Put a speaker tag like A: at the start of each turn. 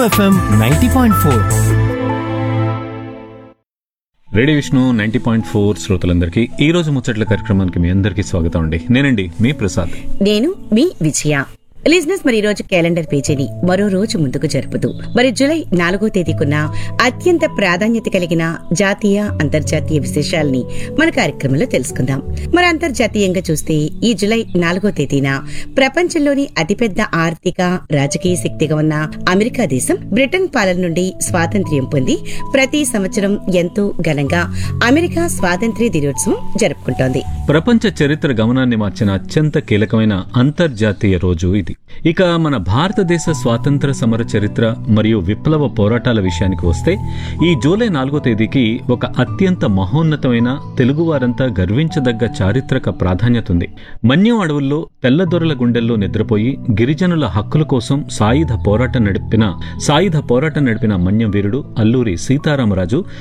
A: FM ninety point four
B: radio Vishnu ninety point four శ్రోతలందరికీ ఈ రోజు ముచ్చట్ల కార్యక్రమానికి మీ అందరికీ స్వాగతం అండి నేనండి మీ ప్రసాద్
C: నేను మీ విజయ లిజినెస్ మరి ఈ రోజు క్యాలెండర్ పేజీని మరో రోజు ముందుకు జరుపుతూ మరి జూలై నాలుగో తేదీకున్న అత్యంత ప్రాధాన్యత కలిగిన జాతీయ అంతర్జాతీయ విశేషాలని మన కార్యక్రమంలో తెలుసుకుందాం మరి అంతర్జాతీయంగా చూస్తే ఈ జూలై నాలుగో తేదీన ప్రపంచంలోని అతిపెద్ద ఆర్థిక రాజకీయ శక్తిగా ఉన్న అమెరికా దేశం బ్రిటన్ పాలన నుండి స్వాతంత్ర్యం పొంది ప్రతి సంవత్సరం ఎంతో ఘనంగా అమెరికా స్వాతంత్ర్య దినోత్సవం జరుపుకుంటోంది
B: ప్రపంచ చరిత్ర గమనాన్ని మార్చిన అత్యంత కీలకమైన అంతర్జాతీయ రోజు ఇది ఇక మన భారతదేశ స్వాతంత్ర సమర చరిత్ర మరియు విప్లవ పోరాటాల విషయానికి వస్తే ఈ జూలై నాలుగో తేదీకి ఒక అత్యంత మహోన్నతమైన తెలుగువారంతా గర్వించదగ్గ చారిత్రక ప్రాధాన్యత ఉంది మన్యం అడవుల్లో తెల్లదొరల గుండెల్లో నిద్రపోయి గిరిజనుల హక్కుల కోసం సాయుధ పోరాటం నడిపిన సాయుధ పోరాటం నడిపిన మన్యం వీరుడు అల్లూరి సీతారామరాజు